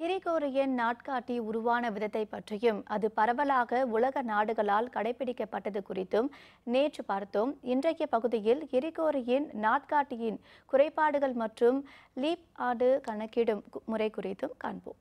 Gregorian நாட்காட்டி உருவான விதத்தை பற்றியும் அது பரவலாக உலக நாடுகளால் கடைபிடிக்கப்பட்டது குறித்தும் நேற்று பார்த்தோம் இன்றைய பகுதியில் கிரிகோரியன் நாட்காட்டியின் குறைபாடுகள் மற்றும் லீப் ஆண்டு கணக்கிடும் கு- முறை குறித்தும் காண்போம்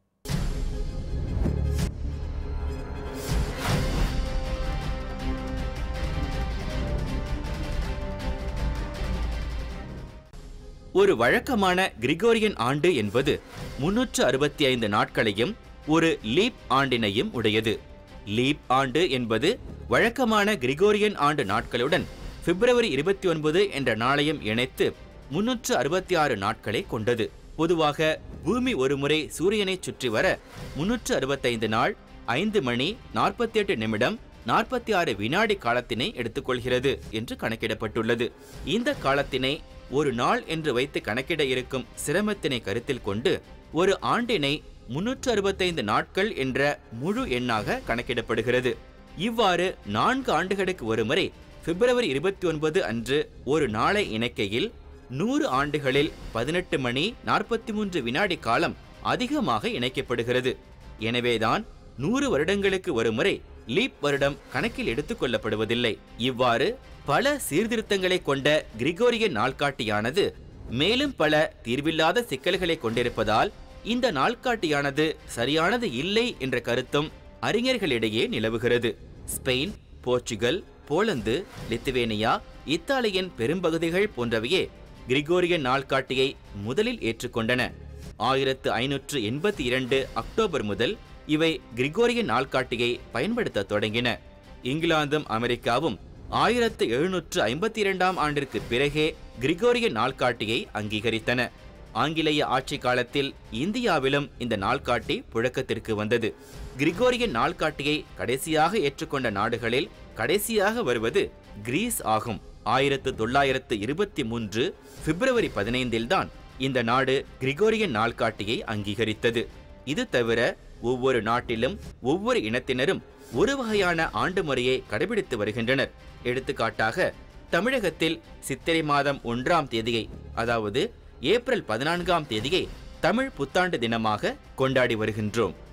ஒரு வழக்கமான கிரிகோரியன் ஆண்டு என்பது முன்னூற்று அறுபத்தி ஐந்து நாட்களையும் ஒரு லீப் ஆண்டினையும் உடையது லீப் ஆண்டு என்பது வழக்கமான கிரிகோரியன் ஆண்டு நாட்களுடன் பிப்ரவரி இருபத்தி ஒன்பது என்ற நாளையும் இணைத்து முன்னூற்று அறுபத்தி ஆறு நாட்களை கொண்டது பொதுவாக பூமி ஒருமுறை சூரியனை சுற்றி வர முன்னூற்று அறுபத்தைந்து நாள் ஐந்து மணி நாற்பத்தி எட்டு நிமிடம் நாற்பத்தி ஆறு வினாடி காலத்தினை எடுத்துக்கொள்கிறது என்று கணக்கிடப்பட்டுள்ளது இந்த காலத்தினை ஒரு நாள் என்று வைத்து கணக்கிட இருக்கும் சிரமத்தினை கருத்தில் கொண்டு ஒரு ஆண்டினை முன்னூற்று அறுபத்தைந்து நாட்கள் என்ற முழு எண்ணாக கணக்கிடப்படுகிறது இவ்வாறு நான்கு ஆண்டுகளுக்கு ஒருமுறை பிப்ரவரி இருபத்தி ஒன்பது அன்று ஒரு நாளை இணைக்கையில் நூறு ஆண்டுகளில் பதினெட்டு மணி நாற்பத்தி மூன்று வினாடி காலம் அதிகமாக இணைக்கப்படுகிறது எனவேதான் நூறு வருடங்களுக்கு ஒருமுறை லீப் வருடம் கணக்கில் எடுத்துக் கொள்ளப்படுவதில்லை இவ்வாறு பல சீர்திருத்தங்களை கொண்ட கிரிகோரியன் நாள்காட்டியானது மேலும் பல தீர்வில்லாத சிக்கல்களை கொண்டிருப்பதால் இந்த நாள்காட்டியானது சரியானது இல்லை என்ற கருத்தும் அறிஞர்களிடையே நிலவுகிறது ஸ்பெயின் போர்ச்சுகல் போலந்து லித்துவேனியா இத்தாலியின் பெரும்பகுதிகள் போன்றவையே கிரிகோரியன் நாள்காட்டியை முதலில் ஏற்றுக்கொண்டன ஆயிரத்து ஐநூற்று எண்பத்தி இரண்டு அக்டோபர் முதல் இவை கிரிகோரியன் நாள்காட்டியை பயன்படுத்த தொடங்கின இங்கிலாந்தும் அமெரிக்காவும் ஆயிரத்து எழுநூற்று ஐம்பத்தி இரண்டாம் ஆண்டிற்கு பிறகே கிரிகோரியன் நாள்காட்டியை அங்கீகரித்தன ஆங்கிலேய ஆட்சி காலத்தில் இந்தியாவிலும் இந்த நாள்காட்டி புழக்கத்திற்கு வந்தது கிரிகோரியன் நாள்காட்டியை கடைசியாக ஏற்றுக்கொண்ட நாடுகளில் கடைசியாக வருவது கிரீஸ் ஆகும் ஆயிரத்து தொள்ளாயிரத்து இருபத்தி மூன்று பிப்ரவரி பதினைந்தில் தான் இந்த நாடு கிரிகோரியன் நாள்காட்டியை அங்கீகரித்தது இது தவிர ஒவ்வொரு நாட்டிலும் ஒவ்வொரு இனத்தினரும் ஒரு வகையான ஆண்டு முறையை கடைபிடித்து வருகின்றனர் எடுத்துக்காட்டாக தமிழகத்தில் சித்திரை மாதம் ஒன்றாம் தேதியை அதாவது ஏப்ரல் பதினான்காம் தேதியை தமிழ் புத்தாண்டு தினமாக கொண்டாடி வருகின்றோம்